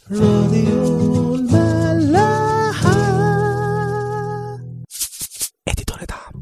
راديو الملاحة اديتور دعم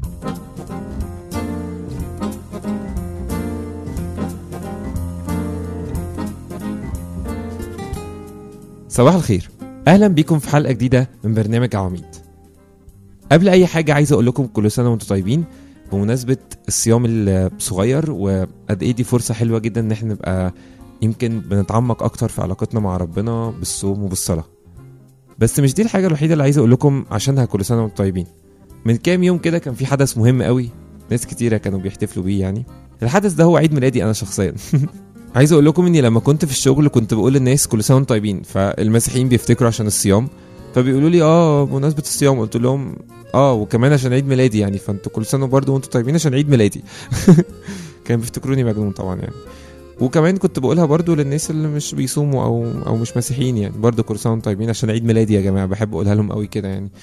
صباح الخير اهلا بيكم في حلقه جديده من برنامج عواميد قبل اي حاجه عايز اقول لكم كل سنه وانتم طيبين بمناسبه الصيام الصغير وقد ايه دي فرصه حلوه جدا ان احنا نبقى يمكن بنتعمق اكتر في علاقتنا مع ربنا بالصوم وبالصلاه بس مش دي الحاجه الوحيده اللي عايز اقول لكم عشانها كل سنه وانتم طيبين من كام يوم كده كان في حدث مهم قوي ناس كتيره كانوا بيحتفلوا بيه يعني الحدث ده هو عيد ميلادي انا شخصيا عايز اقول لكم اني لما كنت في الشغل كنت بقول للناس كل سنه وانتم طيبين فالمسيحيين بيفتكروا عشان الصيام فبيقولوا لي اه بمناسبه الصيام قلت لهم اه وكمان عشان عيد ميلادي يعني فانتوا كل سنه برضه وانتم طيبين عشان عيد ميلادي كانوا بيفتكروني مجنون طبعا يعني وكمان كنت بقولها برضو للناس اللي مش بيصوموا او او مش مسيحيين يعني برضو كل سنه وانتم طيبين عشان عيد ميلادي يا جماعه بحب اقولها لهم قوي كده يعني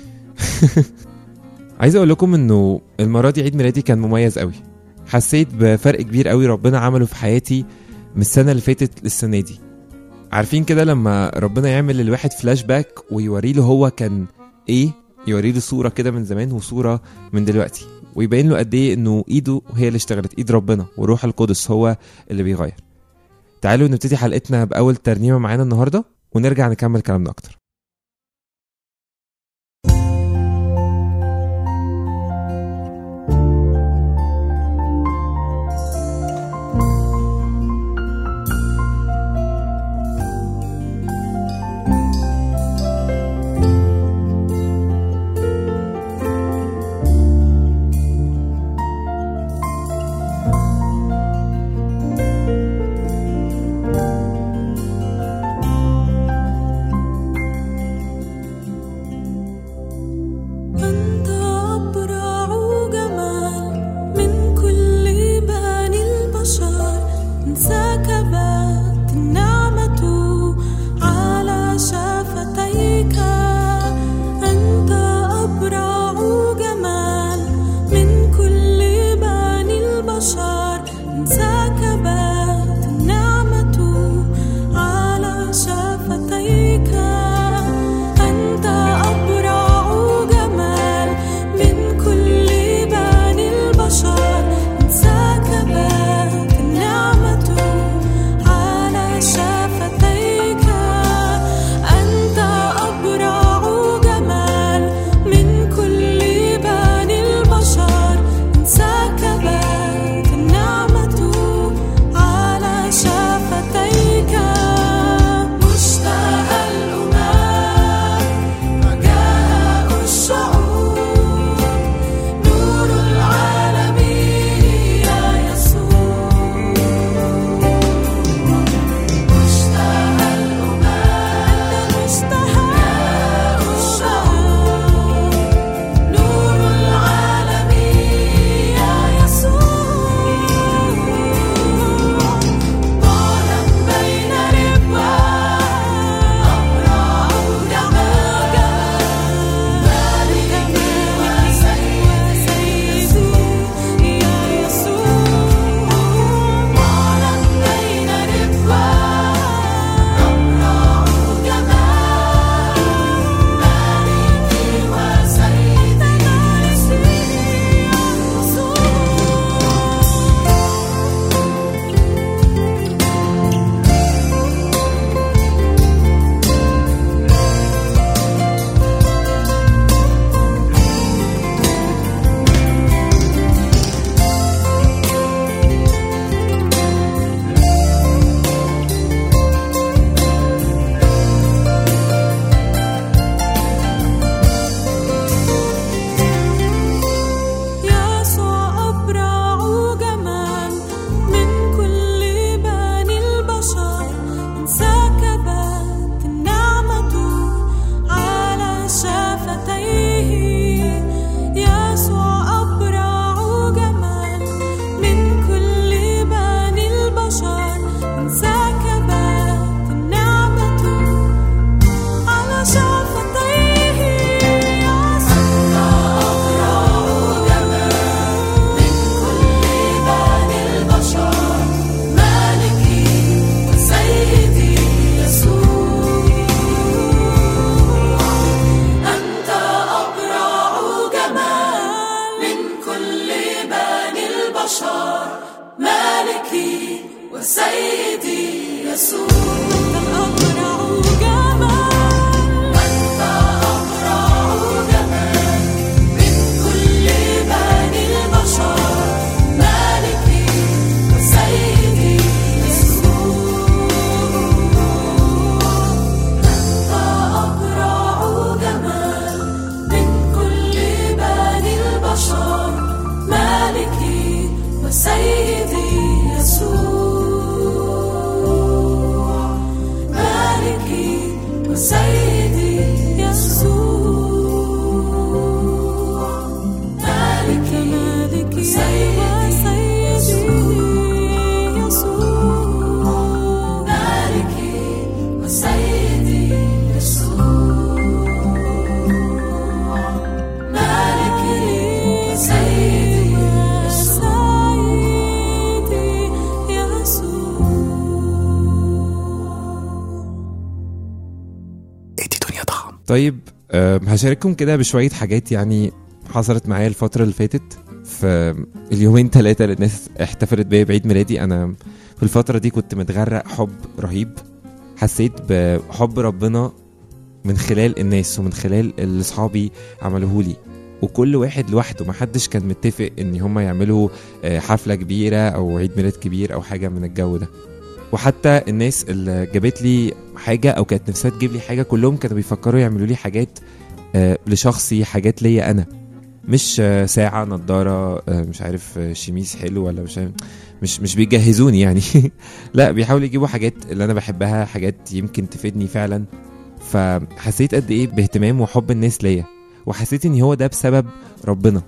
عايز اقول لكم انه المره دي عيد ميلادي كان مميز قوي حسيت بفرق كبير قوي ربنا عمله في حياتي من السنه اللي فاتت للسنه دي عارفين كده لما ربنا يعمل للواحد فلاش باك ويوري له هو كان ايه يوري له صوره كده من زمان وصوره من دلوقتي ويبين له قد ايه انه ايده هي اللي اشتغلت ايد ربنا وروح القدس هو اللي بيغير تعالوا نبتدي حلقتنا باول ترنيمه معانا النهارده ونرجع نكمل كلامنا اكتر سيدي يسوع مالكي مالكي سيدي يسوع مالكي وسيدي يسوع مالكي سيدي سيدي يسوع ادي دنيا طعم طيب آه، هشارككم كده بشوية حاجات يعني حصلت معايا الفترة اللي فاتت في اليومين ثلاثة اللي الناس احتفلت بيا بعيد ميلادي أنا في الفترة دي كنت متغرق حب رهيب حسيت بحب ربنا من خلال الناس ومن خلال اللي صحابي عملوه لي وكل واحد لوحده محدش كان متفق ان هما يعملوا آه، حفلة كبيرة او عيد ميلاد كبير او حاجة من الجو ده وحتى الناس اللي جابت لي حاجة او كانت نفسها تجيب لي حاجة كلهم كانوا بيفكروا يعملوا لي حاجات آه، لشخصي حاجات ليا انا مش آه، ساعة نضارة آه، مش عارف آه، شميس حلو ولا مش عارف مش مش بيجهزوني يعني لا بيحاولوا يجيبوا حاجات اللي انا بحبها حاجات يمكن تفيدني فعلا فحسيت قد ايه باهتمام وحب الناس ليا وحسيت ان هو ده بسبب ربنا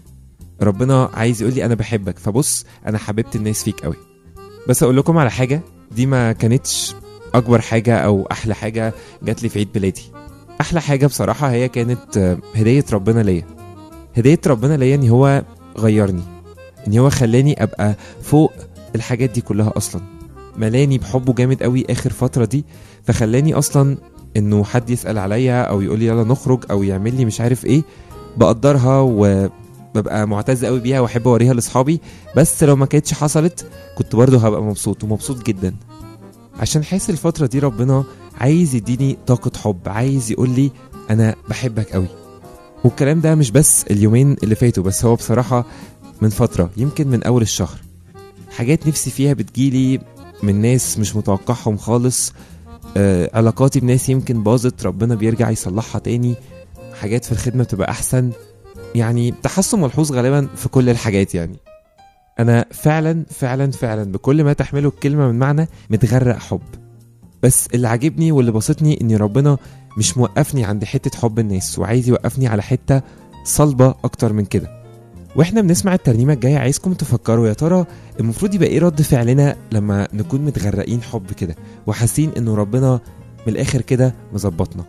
ربنا عايز يقول لي انا بحبك فبص انا حببت الناس فيك قوي بس اقول لكم على حاجه دي ما كانتش اكبر حاجه او احلى حاجه جات لي في عيد ميلادي احلى حاجه بصراحه هي كانت آه، هديه ربنا ليا هديه ربنا ليا ان هو غيرني ان هو خلاني ابقى فوق الحاجات دي كلها اصلا ملاني بحبه جامد قوي اخر فتره دي فخلاني اصلا انه حد يسال عليا او يقول لي يلا نخرج او يعمل لي مش عارف ايه بقدرها وببقى معتز قوي بيها واحب اوريها لاصحابي بس لو ما كانتش حصلت كنت برضه هبقى مبسوط ومبسوط جدا عشان حاسس الفترة دي ربنا عايز يديني طاقة حب عايز يقول لي أنا بحبك قوي والكلام ده مش بس اليومين اللي فاتوا بس هو بصراحة من فترة يمكن من أول الشهر حاجات نفسي فيها بتجيلي من ناس مش متوقعهم خالص آه علاقاتي بناس يمكن باظت ربنا بيرجع يصلحها تاني حاجات في الخدمة بتبقى أحسن يعني تحسن ملحوظ غالبا في كل الحاجات يعني انا فعلا فعلا فعلا بكل ما تحمله الكلمه من معنى متغرق حب بس اللي عاجبني واللي بسطني ان ربنا مش موقفني عند حته حب الناس وعايز يوقفني على حته صلبه اكتر من كده واحنا بنسمع الترنيمه الجايه عايزكم تفكروا يا ترى المفروض يبقى ايه رد فعلنا لما نكون متغرقين حب كده وحاسين انه ربنا من الاخر كده مظبطنا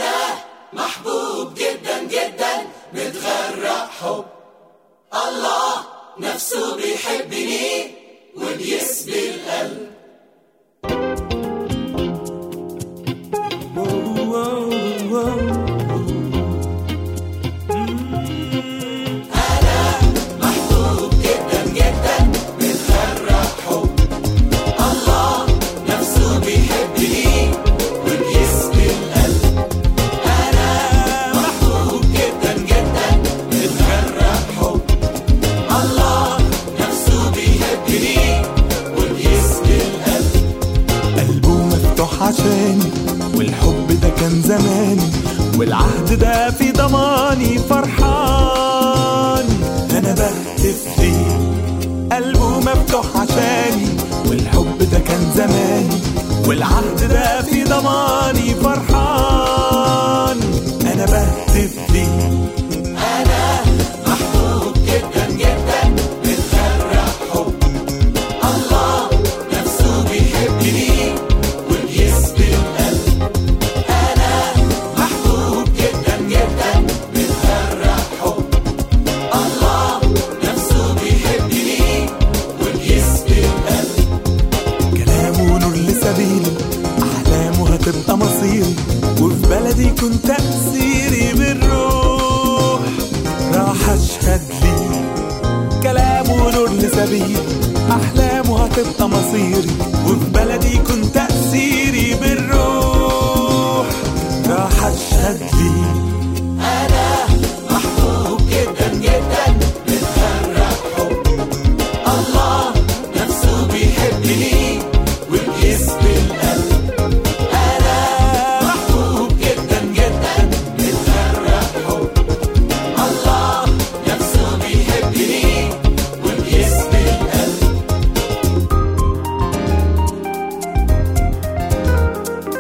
محبوب جدا جدا متغرق حب الله نفسه بيحبني وبيسبي القلب أنا محبوب جدا جدا متغرق حب الله نفسه بيحبني وبيسبي القلب أنا محبوب جدا جدا متغرق حب الله نفسه بيحبني وبيسبي القلب قلبه مفتوح عشاني والحب ده كان زماني والعهد ده في ضماني فرحان انا بهتف ليه قلبه مفتوح عشاني والحب ده كان زماني والعهد ده في ضماني فرحان انا بهتف ليه أنا محبوب جدا جدا متغرق حب الله نفسه بيحبني وبيسبي القلب أنا محبوب جدا جدا متغرق حب الله نفسه بيحبني وبيسبي القلب كلامه نور لسبيلي أحلامه هتبقى مصيري وفي بلدي كنت تأثيري بالروح راح أشهد ليه كلامه نور لسبيلي أحلامه هتبقى مصيري وفي بلدي كنت تأثيري بالروح راح أشهد ليه أنا محبوب جدا جدا متغرق حب الله نفسه بيحبني وبيسبي القلب أنا محبوب جدا جدا متغرق حب الله نفسه بيحبني وبيسبي القلب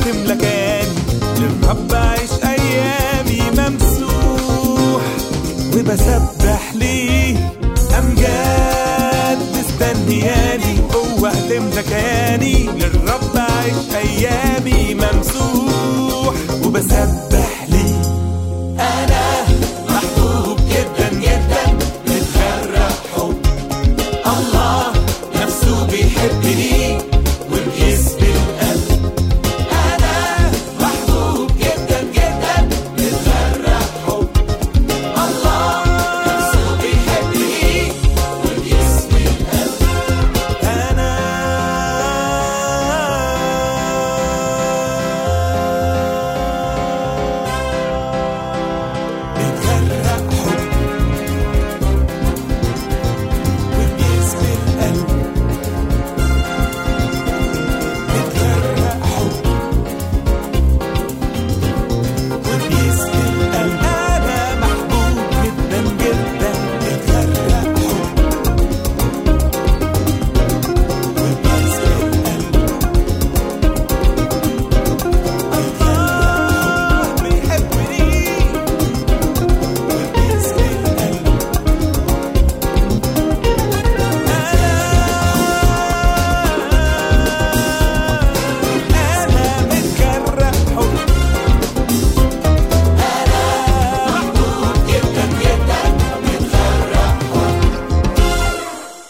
تملى كياني للرب أعيش أيامي ممسوح وبسبح ليه أمجاد مستنياني قوة تملى كياني للرب أعيش أيامي ممسوح وبسبح ليه أنا محبوب جدا جدا متغرق حب الله نفسه بيحبني والقيس بالقلب أنا محبوب جدا جدا متغرق حب الله نفسه بيحبني والقيس بالقلب أنا متغرق حب والقيس بالقلب متغرق حب والقيس بالقلب أنا محبوب جدا جدا متغرق حب والقيس بالقلب الله بيحبني والقيس بالقلب أنا متجرح حب أنا محبوب جدا جدا متغرق حب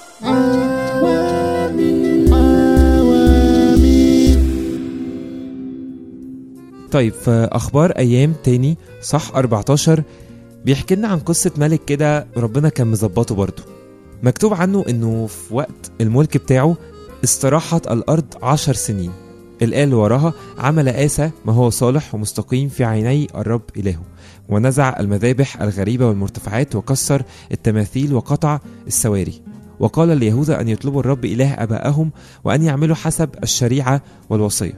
طيب في اخبار ايام تاني صح 14 بيحكي لنا عن قصه ملك كده ربنا كان مظبطه برضه مكتوب عنه انه في وقت الملك بتاعه استراحت الارض عشر سنين الآية اللي وراها عمل آسى ما هو صالح ومستقيم في عيني الرب إلهه ونزع المذابح الغريبة والمرتفعات وكسر التماثيل وقطع السواري وقال ليهوذا أن يطلبوا الرب إله أبائهم وأن يعملوا حسب الشريعة والوصية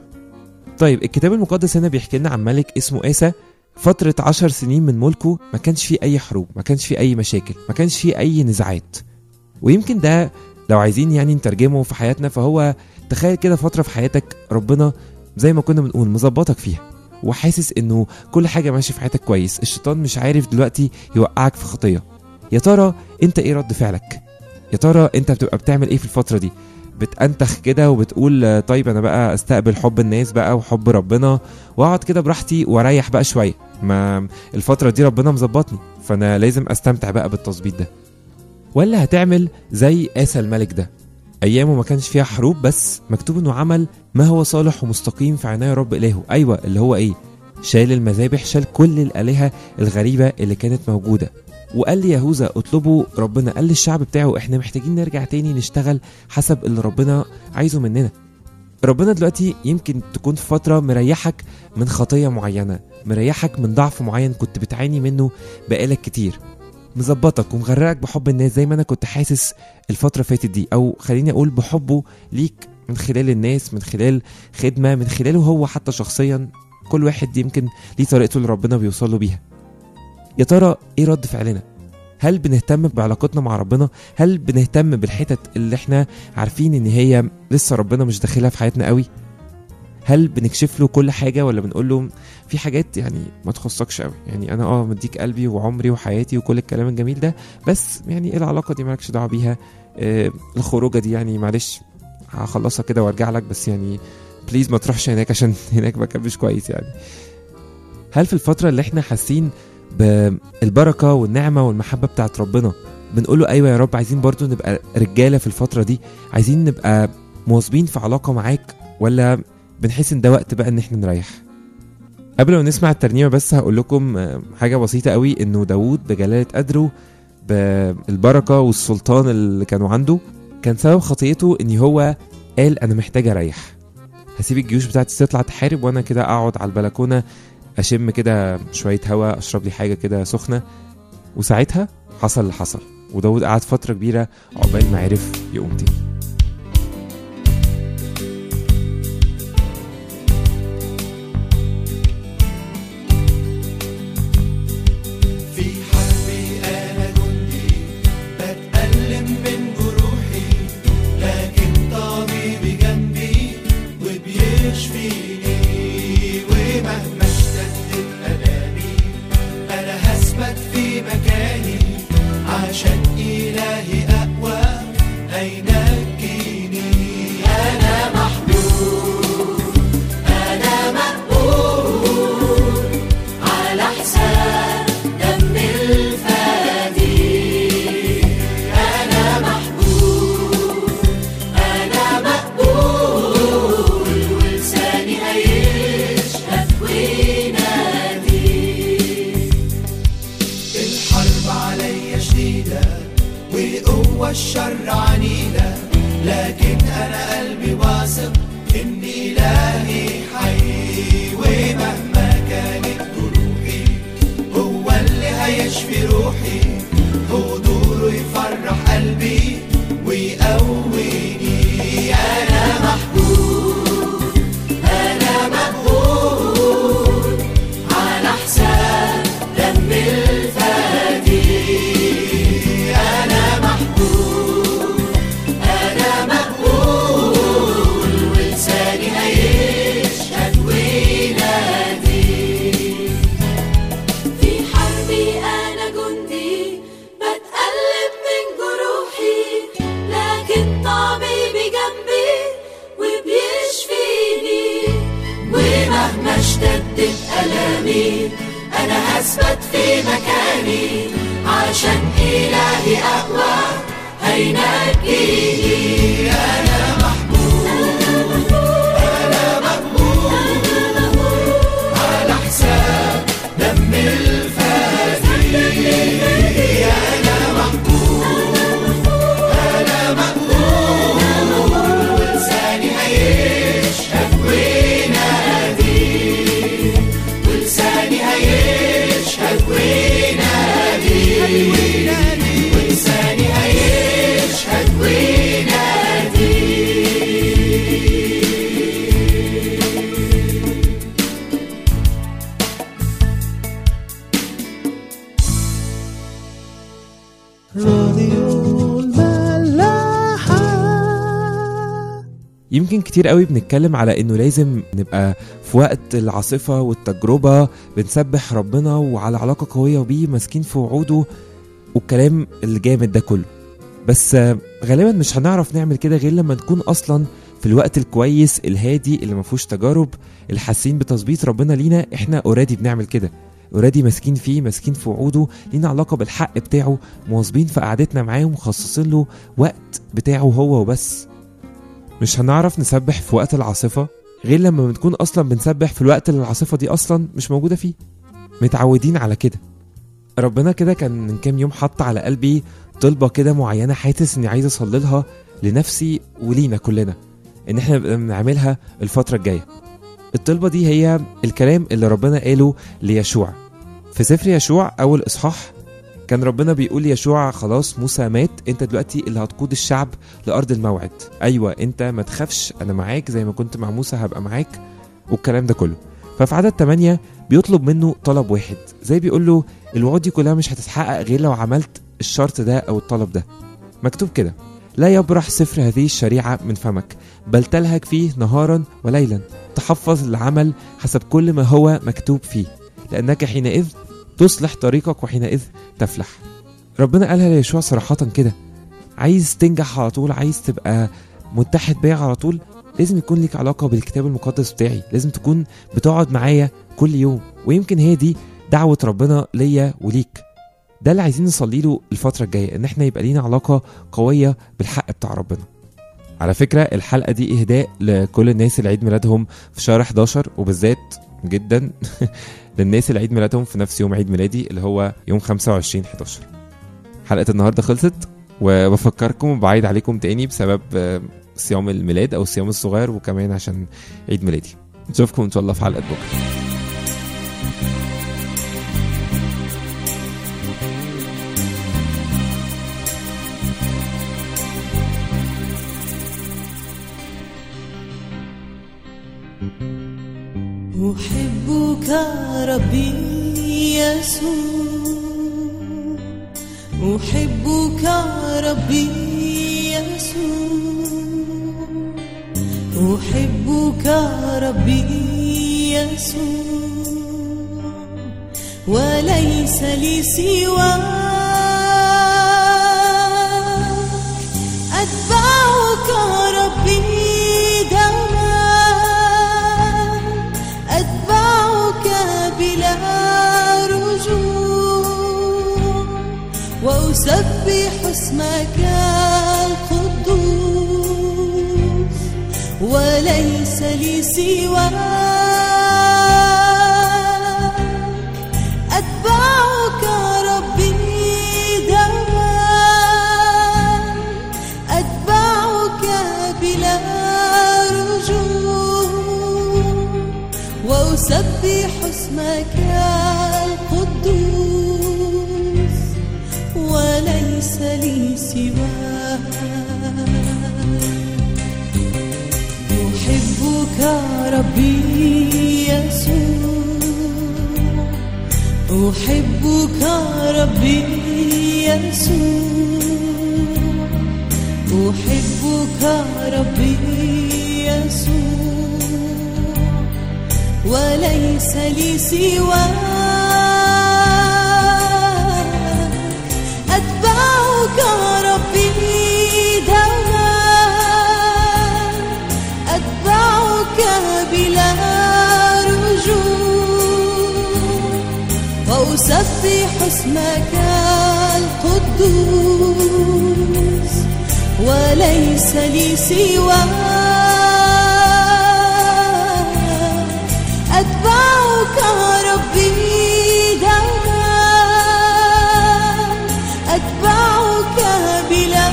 طيب الكتاب المقدس هنا بيحكي لنا عن ملك اسمه آسى فترة عشر سنين من ملكه ما كانش فيه أي حروب ما كانش فيه أي مشاكل ما كانش فيه أي نزاعات ويمكن ده لو عايزين يعني نترجمه في حياتنا فهو تخيل كده فترة في حياتك ربنا زي ما كنا بنقول مظبطك فيها وحاسس انه كل حاجة ماشية في حياتك كويس الشيطان مش عارف دلوقتي يوقعك في خطية يا ترى انت ايه رد فعلك يا ترى انت بتبقى بتعمل ايه في الفترة دي بتأنتخ كده وبتقول آه، طيب انا بقى استقبل حب الناس بقى وحب ربنا واقعد كده براحتي واريح بقى شويه ما الفتره دي ربنا مظبطني فانا لازم استمتع بقى بالتظبيط ده ولا هتعمل زي آسى الملك ده ايامه ما كانش فيها حروب بس مكتوب انه عمل ما هو صالح ومستقيم في عناية رب الهه ايوه اللي هو ايه شال المذابح شال كل الالهه الغريبه اللي كانت موجوده وقال لي يهوذا اطلبوا ربنا قال للشعب بتاعه احنا محتاجين نرجع تاني نشتغل حسب اللي ربنا عايزه مننا ربنا دلوقتي يمكن تكون في فترة مريحك من خطية معينة مريحك من ضعف معين كنت بتعاني منه بقالك كتير مظبطك ومغرقك بحب الناس زي ما انا كنت حاسس الفترة فاتت دي او خليني اقول بحبه ليك من خلال الناس من خلال خدمة من خلاله هو حتى شخصيا كل واحد يمكن ليه طريقته اللي ربنا بيوصل له بيها يا ترى ايه رد فعلنا هل بنهتم بعلاقتنا مع ربنا هل بنهتم بالحتت اللي احنا عارفين ان هي لسه ربنا مش داخلها في حياتنا قوي هل بنكشف له كل حاجه ولا بنقول له في حاجات يعني ما تخصكش قوي يعني انا اه مديك قلبي وعمري وحياتي وكل الكلام الجميل ده بس يعني ايه العلاقه دي مالكش دعوه بيها آه الخروجه دي يعني معلش هخلصها كده وارجع لك بس يعني بليز ما تروحش هناك عشان هناك مكان مش كويس يعني هل في الفتره اللي احنا حاسين بالبركه والنعمه والمحبه بتاعت ربنا بنقول له ايوه يا رب عايزين برضو نبقى رجاله في الفتره دي عايزين نبقى مواظبين في علاقه معاك ولا بنحس ان ده وقت بقى ان احنا نريح قبل ما نسمع الترنيمه بس هقول لكم آه، حاجه بسيطه قوي انه داوود بجلاله قدره بالبركه والسلطان اللي كانوا عنده كان سبب خطيته ان هو قال انا محتاج اريح هسيب الجيوش بتاعتي تطلع تحارب وانا كده اقعد على البلكونه اشم كده شويه هوا اشرب لي حاجه كده سخنه وساعتها حصل اللي حصل وداود قعد فتره كبيره عقبال ما عرف يقوم تاني في حربي أنا جندي بتألم من جروحي لكن طبيبي جنبي وبيشفيني ومهما اشتدت ألامي أنا هثبت في مكاني عشان إلهي أقوى هينجيني أنا محبوب أنا مقبول على حساب دم الفدي أنا محبوب أنا مقبول ولساني هيشهد وينادي الحرب عليا شديدة وقوة الشر عنيدة لكن أنا قلبي واثق إن إلهي حي ومهما كانت جروحي هو اللي هيشفي روحي حضوره يفرح قلبي ويقويني أنا محبوب أنا مقبول على حساب دم الفدي أنا محبوب أنا مقبول ولساني هيشهد وينادي في حربي أنا جندي بتقلب من جروحي لكن طبيبي جنبي وبيشفيني ومهما اشتدت ألامي أنا هثبت في مكاني عشان إلهي أقوى هينجيني أنا محبوب أنا مقبول على حساب دم الفدي أنا محبوب أنا مقبول ولساني هيشهد وينادي ولساني هيشهد وينادي ولساني هيشهد وينادي راديو الملاحة يمكن كتير قوي بنتكلم على انه لازم نبقى في وقت العاصفة والتجربة بنسبح ربنا وعلى علاقة قوية بيه ماسكين في وعوده والكلام الجامد ده كله بس آه، غالبا مش هنعرف نعمل كده غير لما نكون اصلا في الوقت الكويس الهادي اللي ما فيهوش تجارب اللي حاسين بتظبيط ربنا لينا احنا اوريدي بنعمل كده اوريدي ماسكين فيه ماسكين في وعوده لينا علاقه بالحق بتاعه مواظبين في قعدتنا معاه ومخصصين له وقت بتاعه هو وبس مش هنعرف نسبح في وقت العاصفه غير لما بنكون اصلا بنسبح في الوقت اللي العاصفه دي اصلا مش موجوده فيه متعودين على كده ربنا كده كان من كام يوم حط على قلبي طلبه كده معينه حاسس اني عايز اصلي لها لنفسي ولينا كلنا ان احنا نبقى بنعملها الفتره الجايه الطلبه دي هي الكلام اللي ربنا قاله ليشوع في سفر يشوع اول اصحاح كان ربنا بيقول ليشوع خلاص موسى مات انت دلوقتي اللي هتقود الشعب لارض الموعد ايوه انت ما تخافش انا معاك زي ما كنت مع موسى هبقى معاك والكلام ده كله ففي عدد 8 بيطلب منه طلب واحد زي بيقول له الوعود دي كلها مش هتتحقق غير لو عملت الشرط ده او الطلب ده مكتوب كده لا يبرح سفر هذه الشريعة من فمك بل تلهج فيه نهارا وليلا تحفظ العمل حسب كل ما هو مكتوب فيه لأنك حينئذ تصلح طريقك وحينئذ تفلح ربنا قالها ليشوع صراحة كده عايز تنجح على طول عايز تبقى متحد بيا على طول لازم يكون ليك علاقة بالكتاب المقدس بتاعي لازم تكون بتقعد معايا كل يوم ويمكن هي دي دعوة ربنا ليا وليك ده اللي عايزين نصلي له الفترة الجاية ان احنا يبقى لينا علاقة قوية بالحق بتاع ربنا على فكرة الحلقة دي إهداء لكل الناس اللي عيد ميلادهم في شهر 11 وبالذات جدا للناس اللي عيد ميلادهم في نفس يوم عيد ميلادي اللي هو يوم 25 11 حلقة النهاردة خلصت وبفكركم وبعيد عليكم تاني بسبب آه، صيام الميلاد أو الصيام الصغير وكمان عشان عيد ميلادي نشوفكم إن شاء الله في حلقة بكرة أحبك ربي يسوع أحبك ربي يسوع أحبك ربي يسوع وليس لي سواك أتبعك ربي دوما أتبعك بلا رجوع وأسبح اسمك القدوس وليس لي سواك أتبعك ربي دوام أتبعك بلا رجوع وأسبح اسمك القدوس وليس لي سواك أحبك ربي يسوع أحبك ربي يسوع أحبك ربي يسوع وليس لي سواك أتبعك ربي دوام أتبعك بلا رجوع وأسبح اسمك القدوس وليس لي سواك أتبعك ربي دوام أتبعك بلا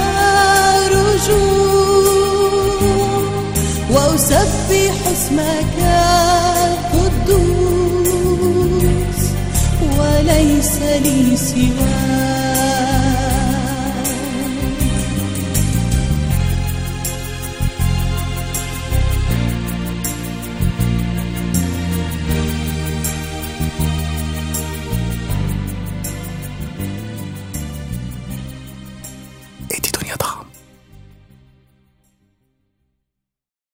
رجوع وأسبح اسمك القدوس وليس لي سواك